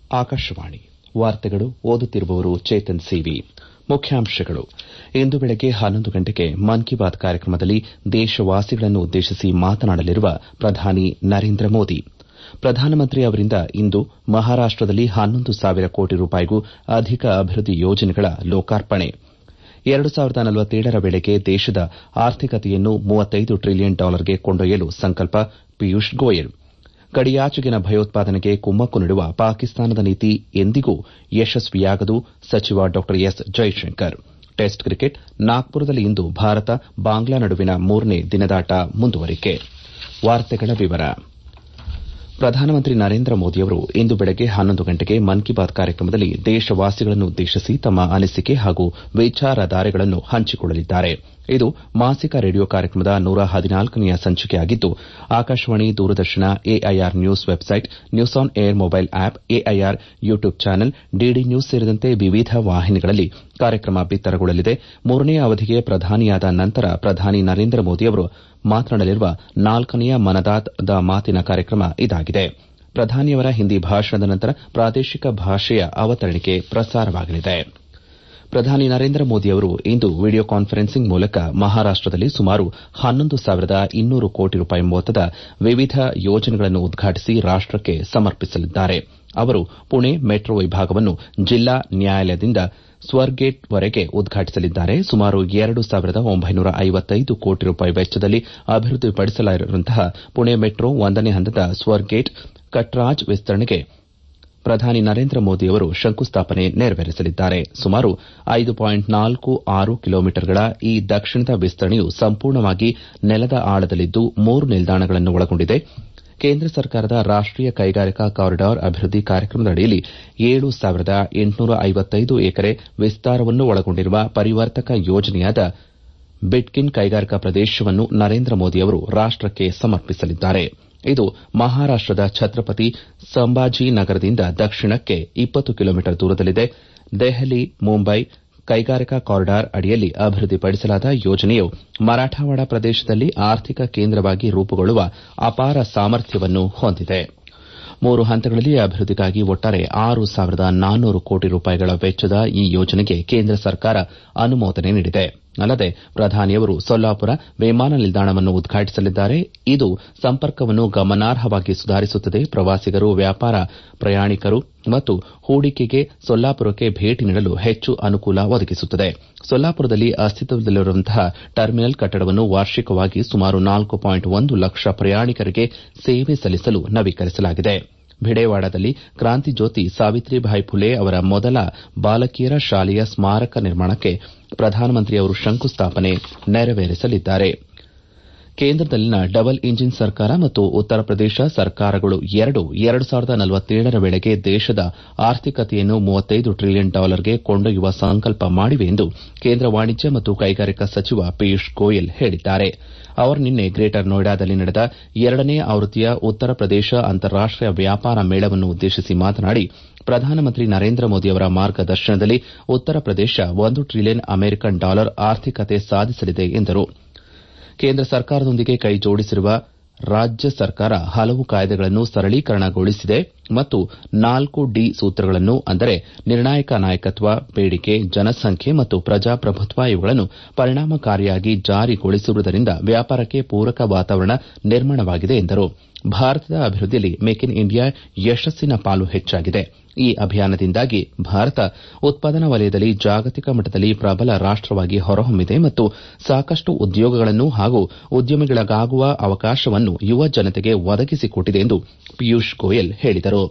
ಆಕಾಶವಾಣಿ ವಾರ್ತೆಗಳು ಓದುತ್ತಿರುವವರು ಚೇತನ್ ಸಿವಿ ಮುಖ್ಯಾಂಶಗಳು ಇಂದು ಬೆಳಗ್ಗೆ ಹನ್ನೊಂದು ಗಂಟೆಗೆ ಮನ್ ಕಿ ಬಾತ್ ಕಾರ್ಯಕ್ರಮದಲ್ಲಿ ದೇಶವಾಸಿಗಳನ್ನು ಉದ್ದೇಶಿಸಿ ಮಾತನಾಡಲಿರುವ ಪ್ರಧಾನಿ ನರೇಂದ್ರ ಮೋದಿ ಪ್ರಧಾನಮಂತ್ರಿ ಅವರಿಂದ ಇಂದು ಮಹಾರಾಷ್ಟದಲ್ಲಿ ಹನ್ನೊಂದು ಸಾವಿರ ಕೋಟಿ ರೂಪಾಯಿಗೂ ಅಧಿಕ ಅಭಿವೃದ್ದಿ ಯೋಜನೆಗಳ ಲೋಕಾರ್ಪಣೆ ಎರಡು ಸಾವಿರದ ನಲವತ್ತೇಳರ ವೇಳೆಗೆ ದೇಶದ ಆರ್ಥಿಕತೆಯನ್ನು ಮೂವತ್ತೈದು ಟ್ರಿಲಿಯನ್ ಡಾಲರ್ಗೆ ಕೊಂಡೊಯ್ಯಲು ಸಂಕಲ್ಪ ಪಿಯೂಷ್ ಗೋಯಲ್ ಗಡಿಯಾಚೆಗಿನ ಭಯೋತ್ಪಾದನೆಗೆ ಕುಮ್ಮಕ್ಕು ನೀಡುವ ಪಾಕಿಸ್ತಾನದ ನೀತಿ ಎಂದಿಗೂ ಯಶಸ್ವಿಯಾಗದು ಸಚಿವ ಡಾ ಎಸ್ ಜೈಶಂಕರ್ ಟೆಸ್ಟ್ ಕ್ರಿಕೆಟ್ ನಾಗ್ಪುರದಲ್ಲಿ ಇಂದು ಭಾರತ ಬಾಂಗ್ಲಾ ನಡುವಿನ ಮೂರನೇ ದಿನದಾಟ ಮುಂದುವರಿಕೆ ಪ್ರಧಾನಮಂತ್ರಿ ನರೇಂದ್ರ ಮೋದಿಯವರು ಇಂದು ಬೆಳಗ್ಗೆ ಹನ್ನೊಂದು ಗಂಟೆಗೆ ಮನ್ ಕಿ ಬಾತ್ ಕಾರ್ಯಕ್ರಮದಲ್ಲಿ ದೇಶವಾಸಿಗಳನ್ನು ಉದ್ದೇಶಿಸಿ ತಮ್ಮ ಅನಿಸಿಕೆ ಹಾಗೂ ವಿಚಾರಧಾರೆಗಳನ್ನು ಹಂಚಿಕೊಳ್ಳಲಿದ್ದಾರೆ ಇದು ಮಾಸಿಕ ರೇಡಿಯೋ ಕಾರ್ಯಕ್ರಮದ ನೂರ ಹದಿನಾಲ್ಕನೆಯ ಸಂಚಿಕೆಯಾಗಿದ್ದು Akashvani Doordarshan AIR news website news on air mobile app AIR YouTube channel DD news ಸೇರಿದಂತೆ ವಿವಿಧ ವಾಹಿನಿಗಳಲ್ಲಿ ಕಾರ್ಯಕ್ರಮ ಬಿತ್ತರಗೊಳ್ಳಲಿದೆ ಮೂರನೇ ಅವಧಿಗೆ ಪ್ರಧಾನಿಯಾದ ನಂತರ ಪ್ರಧಾನಿ ನರೇಂದ್ರ ಮೋದಿಯವರು ಮಾತನಾಡಲಿರುವ ನಾಲ್ಕನೆಯ ಮನದಾದ ಮಾತಿನ ಕಾರ್ಯಕ್ರಮ ಇದಾಗಿದೆ ಪ್ರಧಾನಿಯವರ ಹಿಂದಿ ಭಾಷಣದ ನಂತರ ಪ್ರಾದೇಶಿಕ ಭಾಷೆಯ ಅವತರಣಿಕೆ ಪ್ರಸಾರವಾಗಲಿದೆ ಪ್ರಧಾನಿ ನರೇಂದ್ರ ಮೋದಿಯವರು ಇಂದು ವಿಡಿಯೋ ಕಾನ್ಫರೆನ್ಸಿಂಗ್ ಮೂಲಕ ಮಹಾರಾಷ್ಟದಲ್ಲಿ ಸುಮಾರು ಹನ್ನೊಂದು ಸಾವಿರದ ಇನ್ನೂರು ಕೋಟಿ ರೂಪಾಯಿ ಮೊತ್ತದ ವಿವಿಧ ಯೋಜನೆಗಳನ್ನು ಉದ್ಘಾಟಿಸಿ ರಾಷ್ಟಕ್ಕೆ ಸಮರ್ಪಿಸಲಿದ್ದಾರೆ ಅವರು ಪುಣೆ ಮೆಟ್ರೋ ವಿಭಾಗವನ್ನು ಜಿಲ್ಲಾ ನ್ಯಾಯಾಲಯದಿಂದ ಸ್ವರ್ಗೇಟ್ ವರೆಗೆ ಉದ್ಘಾಟಿಸಲಿದ್ದಾರೆ ಸುಮಾರು ಎರಡು ಸಾವಿರದ ಒಂಬೈನೂರ ಐವತ್ತೈದು ಕೋಟಿ ರೂಪಾಯಿ ವೆಚ್ಚದಲ್ಲಿ ಅಭಿವೃದ್ದಿಪಡಿಸಲಾಗಿರುವಂತಹ ಪುಣೆ ಮೆಟ್ರೋ ಒಂದನೇ ಹಂತದ ಸ್ವರ್ಗೇಟ್ ಕಟ್ರಾಜ್ ವಿಸ್ತರಣೆಗೆ ಪ್ರಧಾನಿ ನರೇಂದ್ರ ಮೋದಿಯವರು ಶಂಕುಸ್ಥಾಪನೆ ನೆರವೇರಿಸಲಿದ್ದಾರೆ ಸುಮಾರು ಐದು ಪಾಯಿಂಟ್ ನಾಲ್ಕು ಆರು ಕಿಲೋಮೀಟರ್ಗಳ ಈ ದಕ್ಷಿಣದ ವಿಸ್ತರಣೆಯು ಸಂಪೂರ್ಣವಾಗಿ ನೆಲದ ಆಳದಲ್ಲಿದ್ದು ಮೂರು ನಿಲ್ದಾಣಗಳನ್ನು ಒಳಗೊಂಡಿದೆ ಕೇಂದ್ರ ಸರ್ಕಾರದ ರಾಷ್ಟೀಯ ಕೈಗಾರಿಕಾ ಕಾರಿಡಾರ್ ಅಭಿವೃದ್ದಿ ಕಾರ್ಯಕ್ರಮದ ಅಡಿಯಲ್ಲಿ ಏಳು ಸಾವಿರದ ಎಂಟುನೂರ ಐವತ್ತೈದು ಎಕರೆ ವಿಸ್ತಾರವನ್ನು ಒಳಗೊಂಡಿರುವ ಪರಿವರ್ತಕ ಯೋಜನೆಯಾದ ಬಿಟ್ಕಿನ್ ಕೈಗಾರಿಕಾ ಪ್ರದೇಶವನ್ನು ನರೇಂದ್ರ ಮೋದಿಯವರು ರಾಷ್ಟಕ್ಕೆ ಸಮರ್ಪಿಸಲಿದ್ದಾರೆ ಇದು ಮಹಾರಾಷ್ಟದ ಛತ್ರಪತಿ ಸಂಭಾಜಿನಗರದಿಂದ ದಕ್ಷಿಣಕ್ಕೆ ಇಪ್ಪತ್ತು ಕಿಲೋಮೀಟರ್ ದೂರದಲ್ಲಿದೆ ದೆಹಲಿ ಮುಂಬೈ ಕೈಗಾರಿಕಾ ಕಾರಿಡಾರ್ ಅಡಿಯಲ್ಲಿ ಅಭಿವೃದ್ದಿಪಡಿಸಲಾದ ಯೋಜನೆಯು ಮರಾಠವಾಡ ಪ್ರದೇಶದಲ್ಲಿ ಆರ್ಥಿಕ ಕೇಂದ್ರವಾಗಿ ರೂಪುಗೊಳ್ಳುವ ಅಪಾರ ಸಾಮರ್ಥ್ಯವನ್ನು ಹೊಂದಿದೆ ಮೂರು ಹಂತಗಳಲ್ಲಿ ಅಭಿವೃದ್ದಿಗಾಗಿ ಒಟ್ಟಾರೆ ಆರು ಸಾವಿರದ ನಾನ್ನೂರು ಕೋಟಿ ರೂಪಾಯಿಗಳ ವೆಚ್ಚದ ಈ ಯೋಜನೆಗೆ ಕೇಂದ್ರ ಸರ್ಕಾರ ಅನುಮೋದನೆ ನೀಡಿದೆ ಅಲ್ಲದೆ ಪ್ರಧಾನಿಯವರು ಸೊಲ್ಲಾಪುರ ವಿಮಾನ ನಿಲ್ದಾಣವನ್ನು ಉದ್ಘಾಟಿಸಲಿದ್ದಾರೆ ಇದು ಸಂಪರ್ಕವನ್ನು ಗಮನಾರ್ಹವಾಗಿ ಸುಧಾರಿಸುತ್ತದೆ ಪ್ರವಾಸಿಗರು ವ್ಯಾಪಾರ ಪ್ರಯಾಣಿಕರು ಮತ್ತು ಹೂಡಿಕೆಗೆ ಸೊಲ್ಲಾಪುರಕ್ಕೆ ಭೇಟಿ ನೀಡಲು ಹೆಚ್ಚು ಅನುಕೂಲ ಒದಗಿಸುತ್ತದೆ ಸೊಲ್ಲಾಪುರದಲ್ಲಿ ಅಸ್ತಿತ್ವದಲ್ಲಿರುವಂತಹ ಟರ್ಮಿನಲ್ ಕಟ್ಟಡವನ್ನು ವಾರ್ಷಿಕವಾಗಿ ಸುಮಾರು ನಾಲ್ಕು ಪಾಯಿಂಟ್ ಒಂದು ಲಕ್ಷ ಪ್ರಯಾಣಿಕರಿಗೆ ಸೇವೆ ಸಲ್ಲಿಸಲು ನವೀಕರಿಸಲಾಗಿದೆ ಭಿಡೇವಾಡದಲ್ಲಿ ಕ್ರಾಂತಿ ಜ್ಯೋತಿ ಸಾವಿತ್ರಿಬಾಯಿ ಫುಲೆ ಅವರ ಮೊದಲ ಬಾಲಕಿಯರ ಶಾಲೆಯ ಸ್ಮಾರಕ ನಿರ್ಮಾಣಕ್ಕೆ ಪ್ರಧಾನಮಂತ್ರಿಯವರು ಶಂಕುಸ್ಥಾಪನೆ ನೆರವೇರಿಸಲಿದ್ದಾರೆ ಕೇಂದ್ರದಲ್ಲಿನ ಡಬಲ್ ಇಂಜಿನ್ ಸರ್ಕಾರ ಮತ್ತು ಉತ್ತರ ಪ್ರದೇಶ ಸರ್ಕಾರಗಳು ಎರಡೂ ಎರಡು ಸಾವಿರದ ನಲವತ್ತೇಳರ ವೇಳೆಗೆ ದೇಶದ ಆರ್ಥಿಕತೆಯನ್ನು ಮೂವತ್ತೈದು ಟ್ರಿಲಿಯನ್ ಡಾಲರ್ಗೆ ಕೊಂಡೊಯ್ಯುವ ಸಂಕಲ್ಪ ಮಾಡಿವೆ ಎಂದು ಕೇಂದ್ರ ವಾಣಿಜ್ಯ ಮತ್ತು ಕೈಗಾರಿಕಾ ಸಚಿವ ಪಿಯೂಷ್ ಗೋಯಲ್ ಹೇಳಿದ್ದಾರೆ ಅವರು ನಿನ್ನೆ ಗ್ರೇಟರ್ ನೋಯ್ಡಾದಲ್ಲಿ ನಡೆದ ಎರಡನೇ ಆವೃತ್ತಿಯ ಉತ್ತರ ಪ್ರದೇಶ ಅಂತಾರಾಷ್ಟೀಯ ವ್ಯಾಪಾರ ಮೇಳವನ್ನು ಉದ್ದೇಶಿಸಿ ಮಾತನಾಡಿ ಪ್ರಧಾನಮಂತ್ರಿ ನರೇಂದ್ರ ಮೋದಿಯವರ ಮಾರ್ಗದರ್ಶನದಲ್ಲಿ ಉತ್ತರ ಪ್ರದೇಶ ಒಂದು ಟ್ರಿಲಿಯನ್ ಅಮೆರಿಕನ್ ಡಾಲರ್ ಆರ್ಥಿಕತೆ ಸಾಧಿಸಲಿದೆ ಎಂದರು ಕೇಂದ್ರ ಸರ್ಕಾರದೊಂದಿಗೆ ಕೈ ಜೋಡಿಸಿರುವ ರಾಜ್ಯ ಸರ್ಕಾರ ಹಲವು ಕಾಯ್ದೆಗಳನ್ನು ಸರಳೀಕರಣಗೊಳಿಸಿದೆ ಮತ್ತು ನಾಲ್ಕು ಡಿ ಸೂತ್ರಗಳನ್ನು ಅಂದರೆ ನಿರ್ಣಾಯಕ ನಾಯಕತ್ವ ಬೇಡಿಕೆ ಜನಸಂಖ್ಯೆ ಮತ್ತು ಪ್ರಜಾಪ್ರಭುತ್ವ ಇವುಗಳನ್ನು ಪರಿಣಾಮಕಾರಿಯಾಗಿ ಜಾರಿಗೊಳಿಸಿರುವುದರಿಂದ ವ್ಯಾಪಾರಕ್ಕೆ ಪೂರಕ ವಾತಾವರಣ ನಿರ್ಮಾಣವಾಗಿದೆ ಎಂದರು ಭಾರತದ ಅಭಿವೃದ್ದಿಯಲ್ಲಿ ಮೇಕ್ ಇನ್ ಇಂಡಿಯಾ ಯಶಸ್ಸಿನ ಪಾಲು ಹೆಚ್ಚಾಗಿದೆ ಈ ಅಭಿಯಾನದಿಂದಾಗಿ ಭಾರತ ಉತ್ಪಾದನಾ ವಲಯದಲ್ಲಿ ಜಾಗತಿಕ ಮಟ್ಟದಲ್ಲಿ ಪ್ರಬಲ ರಾಷ್ಟವಾಗಿ ಹೊರಹೊಮ್ಮಿದೆ ಮತ್ತು ಸಾಕಷ್ಟು ಉದ್ಯೋಗಗಳನ್ನು ಹಾಗೂ ಉದ್ಯಮಿಗಳಿಗಾಗುವ ಅವಕಾಶವನ್ನು ಯುವ ಜನತೆಗೆ ಒದಗಿಸಿಕೊಟ್ಟಿದೆ ಎಂದು ಪಿಯೂಷ್ ಗೋಯಲ್ ಹೇಳಿದರು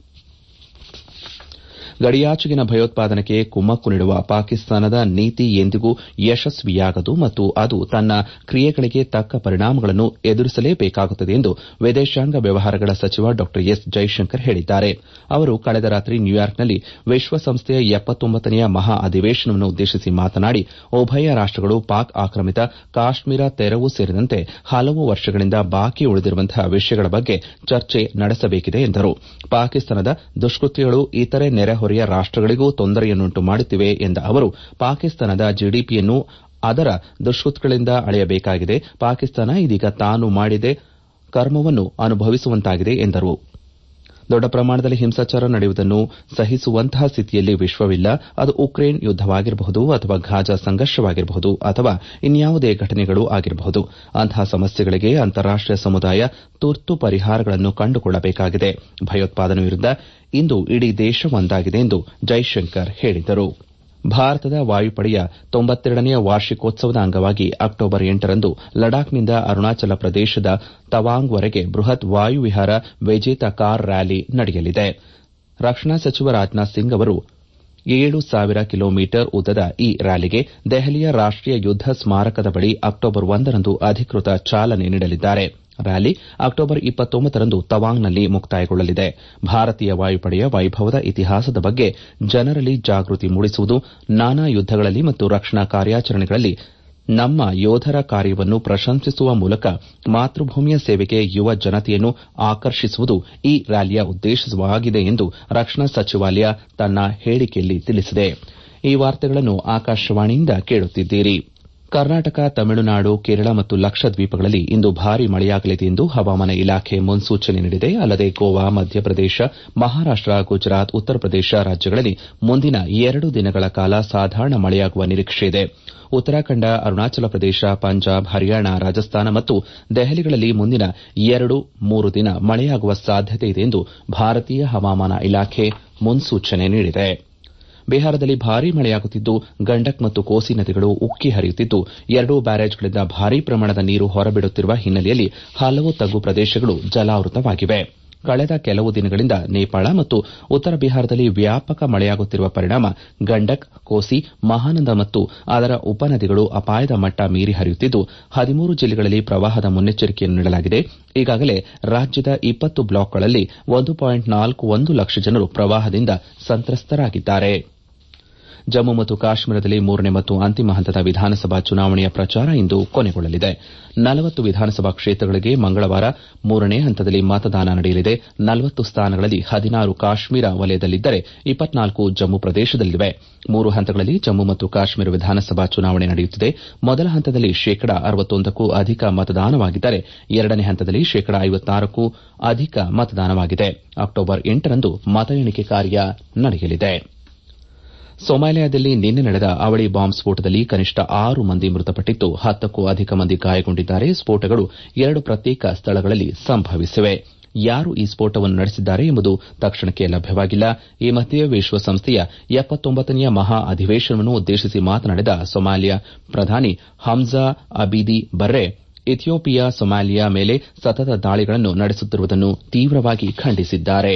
ಗಡಿಯಾಚೆಗಿನ ಭಯೋತ್ಪಾದನೆಗೆ ಕುಮ್ಮಕ್ಕು ನೀಡುವ ಪಾಕಿಸ್ತಾನದ ನೀತಿ ಎಂದಿಗೂ ಯಶಸ್ವಿಯಾಗದು ಮತ್ತು ಅದು ತನ್ನ ಕ್ರಿಯೆಗಳಿಗೆ ತಕ್ಕ ಪರಿಣಾಮಗಳನ್ನು ಎದುರಿಸಲೇಬೇಕಾಗುತ್ತದೆ ಎಂದು ವಿದೇಶಾಂಗ ವ್ಯವಹಾರಗಳ ಸಚಿವ ಡಾ ಎಸ್ ಜೈಶಂಕರ್ ಹೇಳಿದ್ದಾರೆ ಅವರು ಕಳೆದ ರಾತ್ರಿ ನ್ಯೂಯಾರ್ಕ್ನಲ್ಲಿ ವಿಶ್ವಸಂಸ್ಥೆಯ ಎಪ್ಪತ್ತೊಂಬತ್ತನೆಯ ಮಹಾ ಅಧಿವೇಶನವನ್ನು ಉದ್ದೇಶಿಸಿ ಮಾತನಾಡಿ ಉಭಯ ರಾಷ್ಟಗಳು ಪಾಕ್ ಆಕ್ರಮಿತ ಕಾಶ್ಮೀರ ತೆರವು ಸೇರಿದಂತೆ ಹಲವು ವರ್ಷಗಳಿಂದ ಬಾಕಿ ಉಳಿದಿರುವಂತಹ ವಿಷಯಗಳ ಬಗ್ಗೆ ಚರ್ಚೆ ನಡೆಸಬೇಕಿದೆ ಎಂದರು ಪಾಕಿಸ್ತಾನದ ದುಷ್ಕೃತ್ಯಗಳು ಇತರೆ ನೆರೆಹೊರೆಯ ರಾಷ್ಟಗಳಿಗೂ ತೊಂದರೆಯನ್ನುಂಟು ಮಾಡುತ್ತಿವೆ ಎಂದ ಅವರು ಪಾಕಿಸ್ತಾನದ ಜಿಡಿಪಿಯನ್ನು ಅದರ ದುಷ್ಕೃತ್ಯಗಳಿಂದ ಅಳೆಯಬೇಕಾಗಿದೆ ಪಾಕಿಸ್ತಾನ ಇದೀಗ ತಾನು ಮಾಡಿದ ಕರ್ಮವನ್ನು ಅನುಭವಿಸುವಂತಾಗಿದೆ ಎಂದರು ದೊಡ್ಡ ಪ್ರಮಾಣದಲ್ಲಿ ಹಿಂಸಾಚಾರ ನಡೆಯುವುದನ್ನು ಸಹಿಸುವಂತಹ ಸ್ಥಿತಿಯಲ್ಲಿ ವಿಶ್ವವಿಲ್ಲ ಅದು ಉಕ್ರೇನ್ ಯುದ್ದವಾಗಿರಬಹುದು ಅಥವಾ ಘಾಜಾ ಸಂಘರ್ಷವಾಗಿರಬಹುದು ಅಥವಾ ಇನ್ಯಾವುದೇ ಘಟನೆಗಳು ಆಗಿರಬಹುದು ಅಂತಹ ಸಮಸ್ಯೆಗಳಿಗೆ ಅಂತಾರಾಷ್ಟೀಯ ಸಮುದಾಯ ತುರ್ತು ಪರಿಹಾರಗಳನ್ನು ಕಂಡುಕೊಳ್ಳಬೇಕಾಗಿದೆ ಭಯೋತ್ಪಾದನೆ ವಿರುದ್ದ ಇಂದು ಇಡೀ ದೇಶ ಒಂದಾಗಿದೆ ಎಂದು ಜೈಶಂಕರ್ ಹೇಳಿದರು ಭಾರತದ ವಾಯುಪಡೆಯ ತೊಂಬತ್ತೆರಡನೆಯ ವಾರ್ಷಿಕೋತ್ಸವದ ಅಂಗವಾಗಿ ಅಕ್ಟೋಬರ್ ಎಂಟರಂದು ಲಡಾಖ್ನಿಂದ ಅರುಣಾಚಲ ಪ್ರದೇಶದ ತವಾಂಗ್ವರೆಗೆ ಬೃಹತ್ ವಾಯುವಿಹಾರ ವಿಜೇತ ಕಾರ್ ರ್ಯಾಲಿ ನಡೆಯಲಿದೆ ರಕ್ಷಣಾ ಸಚಿವ ರಾಜನಾಥ್ ಸಿಂಗ್ ಅವರು ಏಳು ಸಾವಿರ ಕಿಲೋಮೀಟರ್ ಉದ್ದದ ಈ ರ್ಯಾಲಿಗೆ ದೆಹಲಿಯ ರಾಷ್ಟೀಯ ಯುದ್ದ ಸ್ಮಾರಕದ ಬಳಿ ಅಕ್ಟೋಬರ್ ಒಂದರಂದು ಅಧಿಕೃತ ಚಾಲನೆ ನೀಡಲಿದ್ದಾರೆ ರ್ಯಾಲಿ ಅಕ್ಟೋಬರ್ ಇಪ್ಪತ್ತೊಂಬತ್ತರಂದು ತವಾಂಗ್ನಲ್ಲಿ ಮುಕ್ತಾಯಗೊಳ್ಳಲಿದೆ ಭಾರತೀಯ ವಾಯುಪಡೆಯ ವೈಭವದ ಇತಿಹಾಸದ ಬಗ್ಗೆ ಜನರಲ್ಲಿ ಜಾಗೃತಿ ಮೂಡಿಸುವುದು ನಾನಾ ಯುದ್ದಗಳಲ್ಲಿ ಮತ್ತು ರಕ್ಷಣಾ ಕಾರ್ಯಾಚರಣೆಗಳಲ್ಲಿ ನಮ್ಮ ಯೋಧರ ಕಾರ್ಯವನ್ನು ಪ್ರಶಂಸಿಸುವ ಮೂಲಕ ಮಾತೃಭೂಮಿಯ ಸೇವೆಗೆ ಯುವ ಜನತೆಯನ್ನು ಆಕರ್ಷಿಸುವುದು ಈ ರ್ಯಾಲಿಯ ಉದ್ದೇಶವಾಗಿದೆ ಎಂದು ರಕ್ಷಣಾ ಸಚಿವಾಲಯ ತನ್ನ ಹೇಳಿಕೆಯಲ್ಲಿ ತಿಳಿಸಿದೆ ಈ ವಾರ್ತೆಗಳನ್ನು ಆಕಾಶವಾಣಿಯಿಂದ ಕೇಳುತ್ತಿದ್ದೀರಿ ಕರ್ನಾಟಕ ತಮಿಳುನಾಡು ಕೇರಳ ಮತ್ತು ಲಕ್ಷದ್ವೀಪಗಳಲ್ಲಿ ಇಂದು ಭಾರೀ ಮಳೆಯಾಗಲಿದೆ ಎಂದು ಹವಾಮಾನ ಇಲಾಖೆ ಮುನ್ಸೂಚನೆ ನೀಡಿದೆ ಅಲ್ಲದೆ ಗೋವಾ ಮಧ್ಯಪ್ರದೇಶ ಮಹಾರಾಷ್ಟ ಗುಜರಾತ್ ಉತ್ತರ ಪ್ರದೇಶ ರಾಜ್ಯಗಳಲ್ಲಿ ಮುಂದಿನ ಎರಡು ದಿನಗಳ ಕಾಲ ಸಾಧಾರಣ ಮಳೆಯಾಗುವ ನಿರೀಕ್ಷೆಯಿದೆ ಉತ್ತರಾಖಂಡ ಅರುಣಾಚಲ ಪ್ರದೇಶ ಪಂಜಾಬ್ ಹರಿಯಾಣ ರಾಜಸ್ಥಾನ ಮತ್ತು ದೆಹಲಿಗಳಲ್ಲಿ ಮುಂದಿನ ಎರಡು ಮೂರು ದಿನ ಮಳೆಯಾಗುವ ಸಾಧ್ಯತೆ ಇದೆ ಎಂದು ಭಾರತೀಯ ಹವಾಮಾನ ಇಲಾಖೆ ಮುನ್ಸೂಚನೆ ನೀಡಿದೆ ಬಿಹಾರದಲ್ಲಿ ಭಾರೀ ಮಳೆಯಾಗುತ್ತಿದ್ದು ಗಂಡಕ್ ಮತ್ತು ಕೋಸಿ ನದಿಗಳು ಉಕ್ಕಿ ಹರಿಯುತ್ತಿದ್ದು ಎರಡೂ ಬ್ಯಾರೇಜ್ಗಳಿಂದ ಭಾರೀ ಪ್ರಮಾಣದ ನೀರು ಹೊರಬಿಡುತ್ತಿರುವ ಹಿನ್ನೆಲೆಯಲ್ಲಿ ಹಲವು ತಗ್ಗು ಪ್ರದೇಶಗಳು ಜಲಾವೃತವಾಗಿವೆ ಕಳೆದ ಕೆಲವು ದಿನಗಳಿಂದ ನೇಪಾಳ ಮತ್ತು ಉತ್ತರ ಬಿಹಾರದಲ್ಲಿ ವ್ಯಾಪಕ ಮಳೆಯಾಗುತ್ತಿರುವ ಪರಿಣಾಮ ಗಂಡಕ್ ಕೋಸಿ ಮಹಾನಂದ ಮತ್ತು ಅದರ ಉಪನದಿಗಳು ಅಪಾಯದ ಮಟ್ಟ ಮೀರಿ ಹರಿಯುತ್ತಿದ್ದು ಹದಿಮೂರು ಜಿಲ್ಲೆಗಳಲ್ಲಿ ಪ್ರವಾಹದ ಮುನ್ನೆಚ್ಚರಿಕೆಯನ್ನು ನೀಡಲಾಗಿದೆ ಈಗಾಗಲೇ ರಾಜ್ಯದ ಇಪ್ಪತ್ತು ಬ್ಲಾಕ್ಗಳಲ್ಲಿ ಒಂದು ಪಾಯಿಂಟ್ ನಾಲ್ಕು ಒಂದು ಲಕ್ಷ ಜನರು ಪ್ರವಾಹದಿಂದ ಸಂತ್ರಸ್ತರಾಗಿದ್ದಾರೆ ಜಮ್ಮು ಮತ್ತು ಕಾಶ್ಮೀರದಲ್ಲಿ ಮೂರನೇ ಮತ್ತು ಅಂತಿಮ ಹಂತದ ವಿಧಾನಸಭಾ ಚುನಾವಣೆಯ ಪ್ರಚಾರ ಇಂದು ಕೊನೆಗೊಳ್ಳಲಿದೆ ನಲವತ್ತು ವಿಧಾನಸಭಾ ಕ್ಷೇತ್ರಗಳಿಗೆ ಮಂಗಳವಾರ ಮೂರನೇ ಹಂತದಲ್ಲಿ ಮತದಾನ ನಡೆಯಲಿದೆ ನಲವತ್ತು ಸ್ಥಾನಗಳಲ್ಲಿ ಹದಿನಾರು ಕಾಶ್ಮೀರ ವಲಯದಲ್ಲಿದ್ದರೆ ಇಪ್ಪತ್ನಾಲ್ಕು ಜಮ್ಮು ಪ್ರದೇಶದಲ್ಲಿವೆ ಮೂರು ಹಂತಗಳಲ್ಲಿ ಜಮ್ಮು ಮತ್ತು ಕಾಶ್ಮೀರ ವಿಧಾನಸಭಾ ಚುನಾವಣೆ ನಡೆಯುತ್ತಿದೆ ಮೊದಲ ಹಂತದಲ್ಲಿ ಶೇಕಡಾ ಅರವತ್ತೊಂದಕ್ಕೂ ಅಧಿಕ ಮತದಾನವಾಗಿದ್ದರೆ ಎರಡನೇ ಹಂತದಲ್ಲಿ ಶೇಕಡಾ ಐವತ್ತಾರಕ್ಕೂ ಅಧಿಕ ಮತದಾನವಾಗಿದೆ ಅಕ್ಟೋಬರ್ ಎಂಟರಂದು ಮತ ಎಣಿಕೆ ಕಾರ್ಯ ನಡೆಯಲಿದೆ ಸೊಮಾಲಿಯಾದಲ್ಲಿ ನಿನ್ನೆ ನಡೆದ ಅವಳಿ ಬಾಂಬ್ ಸ್ಫೋಟದಲ್ಲಿ ಕನಿಷ್ಠ ಆರು ಮಂದಿ ಮೃತಪಟ್ಟಿದ್ದು ಹತ್ತಕ್ಕೂ ಅಧಿಕ ಮಂದಿ ಗಾಯಗೊಂಡಿದ್ದಾರೆ ಸ್ಫೋಟಗಳು ಎರಡು ಪ್ರತ್ಯೇಕ ಸ್ಥಳಗಳಲ್ಲಿ ಸಂಭವಿಸಿವೆ ಯಾರು ಈ ಸ್ಫೋಟವನ್ನು ನಡೆಸಿದ್ದಾರೆ ಎಂಬುದು ತಕ್ಷಣಕ್ಕೆ ಲಭ್ಯವಾಗಿಲ್ಲ ಈ ಮಧ್ಯೆ ವಿಶ್ವಸಂಸ್ಥೆಯ ಎಪ್ಪತ್ತೊಂಬತ್ತನೆಯ ಮಹಾ ಅಧಿವೇಶನವನ್ನು ಉದ್ದೇಶಿಸಿ ಮಾತನಾಡಿದ ಸೊಮಾಲಿಯಾ ಪ್ರಧಾನಿ Hamza Abdi Barre Ethiopia Somalia ಮೇಲೆ ಸತತ ದಾಳಿಗಳನ್ನು ನಡೆಸುತ್ತಿರುವುದನ್ನು ತೀವ್ರವಾಗಿ ಖಂಡಿಸಿದ್ದಾರೆ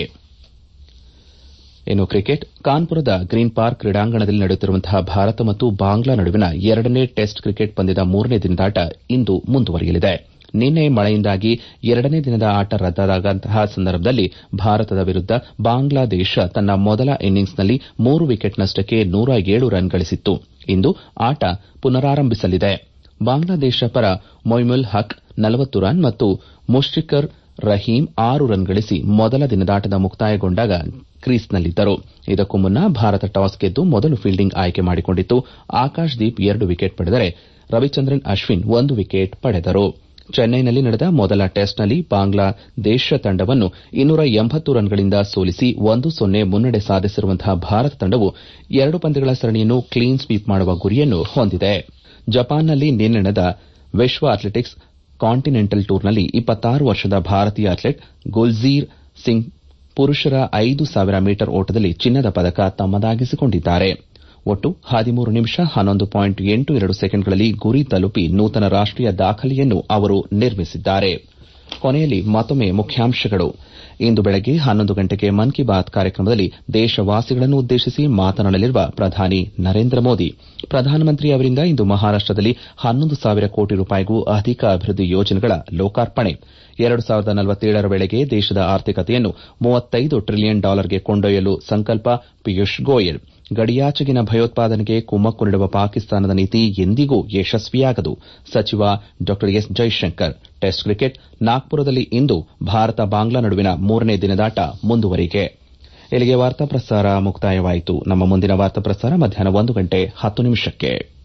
ಇನ್ನು ಕ್ರಿಕೆಟ್ ಕಾನ್ಪುರದ ಗ್ರೀನ್ ಪಾರ್ಕ್ ಕ್ರೀಡಾಂಗಣದಲ್ಲಿ ನಡೆಯುತ್ತಿರುವಂತಹ ಭಾರತ ಮತ್ತು ಬಾಂಗ್ಲಾ ನಡುವಿನ ಎರಡನೇ ಟೆಸ್ಟ್ ಕ್ರಿಕೆಟ್ ಪಂದ್ಯದ ಮೂರನೇ ದಿನದಾಟ ಇಂದು ಮುಂದುವರಿಯಲಿದೆ ನಿನ್ನೆ ಮಳೆಯಿಂದಾಗಿ ಎರಡನೇ ದಿನದ ಆಟ ರದ್ದಾದಂತಹ ಸಂದರ್ಭದಲ್ಲಿ ಭಾರತದ ವಿರುದ್ದ ಬಾಂಗ್ಲಾದೇಶ ತನ್ನ ಮೊದಲ ಇನ್ನಿಂಗ್ಸ್ನಲ್ಲಿ ಮೂರು ವಿಕೆಟ್ನಷ್ಟಕ್ಕೆ ನೂರ ಏಳು ರನ್ ಗಳಿಸಿತ್ತು ಇಂದು ಆಟ ಪುನರಾರಂಭಿಸಲಿದೆ ಬಾಂಗ್ಲಾದೇಶ ಪರ ಮೊಯ್ಮುಲ್ ಹಕ್ ನಲವತ್ತು ರನ್ ಮತ್ತು ಮುಷ್ಟಿಕರ್ ರಹೀಂ ಆರು ರನ್ ಗಳಿಸಿ ಮೊದಲ ದಿನದಾಟದ ಮುಕ್ತಾಯಗೊಂಡಾಗ ಕ್ರೀಸ್ನಲ್ಲಿದ್ದರು ಇದಕ್ಕೂ ಮುನ್ನ ಭಾರತ ಟಾಸ್ ಗೆದ್ದು ಮೊದಲು ಫೀಲ್ಡಿಂಗ್ ಆಯ್ಕೆ ಮಾಡಿಕೊಂಡಿತ್ತು ಆಕಾಶ್ ದೀಪ್ ಎರಡು ವಿಕೆಟ್ ಪಡೆದರೆ ರವಿಚಂದ್ರನ್ ಅಶ್ವಿನ್ ಒಂದು ವಿಕೆಟ್ ಪಡೆದರು ಚೆನ್ನೈನಲ್ಲಿ ನಡೆದ ಮೊದಲ ಟೆಸ್ಟ್ನಲ್ಲಿ ಬಾಂಗ್ಲಾದೇಶ ತಂಡವನ್ನು ಇನ್ನೂರ ಎಂಬತ್ತು ರನ್ಗಳಿಂದ ಸೋಲಿಸಿ ಒಂದು ಸೊನ್ನೆ ಮುನ್ನಡೆ ಸಾಧಿಸಿರುವಂತಹ ಭಾರತ ತಂಡವು ಎರಡು ಪಂದ್ಯಗಳ ಸರಣಿಯನ್ನು ಕ್ಲೀನ್ ಸ್ವೀಪ್ ಮಾಡುವ ಗುರಿಯನ್ನು ಹೊಂದಿದೆ ಜಪಾನ್ನಲ್ಲಿ ನಿನ್ನೆ ನಡೆದ ವಿಶ್ವ ಅಥ್ಲೆಟಿಕ್ಸ್ ಕಾಂಟಿನೆಂಟಲ್ ಟೂರ್ನಲ್ಲಿ ಇಪ್ಪತ್ತಾರು ವರ್ಷದ ಭಾರತೀಯ ಅಥ್ಲೆಟ್ ಗುಲ್ಜೀರ್ ಸಿಂಗ್ ಪುರುಷರ ಐದು ಸಾವಿರ ಮೀಟರ್ ಓಟದಲ್ಲಿ ಚಿನ್ನದ ಪದಕ ತಮ್ಮದಾಗಿಸಿಕೊಂಡಿದ್ದಾರೆ ಒಟ್ಟು ಹದಿಮೂರು ನಿಮಿಷ ಹನ್ನೊಂದು ಪಾಯಿಂಟ್ ಎಂಟು ಎರಡು ಸೆಕೆಂಡ್ಗಳಲ್ಲಿ ಗುರಿ ತಲುಪಿ ನೂತನ ರಾಷ್ಟೀಯ ದಾಖಲೆಯನ್ನು ಅವರು ನಿರ್ಮಿಸಿದ್ದಾರೆ ಕೊನೆಯಲ್ಲಿ ಮತ್ತೊಮ್ಮೆ ಮುಖ್ಯಾಂಶಗಳು ಇಂದು ಬೆಳಗ್ಗೆ ಹನ್ನೊಂದು ಗಂಟೆಗೆ ಮನ್ ಕಿ ಬಾತ್ ಕಾರ್ಯಕ್ರಮದಲ್ಲಿ ದೇಶವಾಸಿಗಳನ್ನು ಉದ್ದೇಶಿಸಿ ಮಾತನಾಡಲಿರುವ ಪ್ರಧಾನಿ ನರೇಂದ್ರ ಮೋದಿ ಪ್ರಧಾನಮಂತ್ರಿ ಅವರಿಂದ ಇಂದು ಮಹಾರಾಷ್ಟದಲ್ಲಿ ಹನ್ನೊಂದು ಸಾವಿರ ಕೋಟಿ ರೂಪಾಯಿಗೂ ಅಧಿಕ ಅಭಿವೃದ್ದಿ ಯೋಜನೆಗಳ ಲೋಕಾರ್ಪಣೆ ಎರಡು ಸಾವಿರದ ನಲವತ್ತೇಳರ ವೇಳೆಗೆ ದೇಶದ ಆರ್ಥಿಕತೆಯನ್ನು ಮೂವತ್ತೈದು ಟ್ರಿಲಿಯನ್ ಡಾಲರ್ಗೆ ಕೊಂಡೊಯ್ಯಲು ಸಂಕಲ್ಪ ಪಿಯೂಷ್ ಗೋಯಲ್ ಗಡಿಯಾಚೆಗಿನ ಭಯೋತ್ಪಾದನೆಗೆ ಕುಮ್ಮಕ್ಕು ನೀಡುವ ಪಾಕಿಸ್ತಾನದ ನೀತಿ ಎಂದಿಗೂ ಯಶಸ್ವಿಯಾಗದು ಸಚಿವ ಡಾ ಎಸ್ ಜೈಶಂಕರ್ ಟೆಸ್ಟ್ ಕ್ರಿಕೆಟ್ ನಾಗ್ಪುರದಲ್ಲಿ ಇಂದು ಭಾರತ ಬಾಂಗ್ಲಾ ನಡುವಿನ ಮೂರನೇ ದಿನದಾಟ ಮುಂದುವರಿಕೆ ಇಲ್ಲಿಗೆ ವಾರ್ತಾ ಪ್ರಸಾರ ಮುಕ್ತಾಯವಾಯಿತು ನಮ್ಮ ಮುಂದಿನ ವಾರ್ತಾ ಪ್ರಸಾರ ಮಧ್ಯಾಹ್ನ ಒಂದು ಗಂಟೆ ಹತ್ತು ನಿಮಿಷಕ್ಕೆ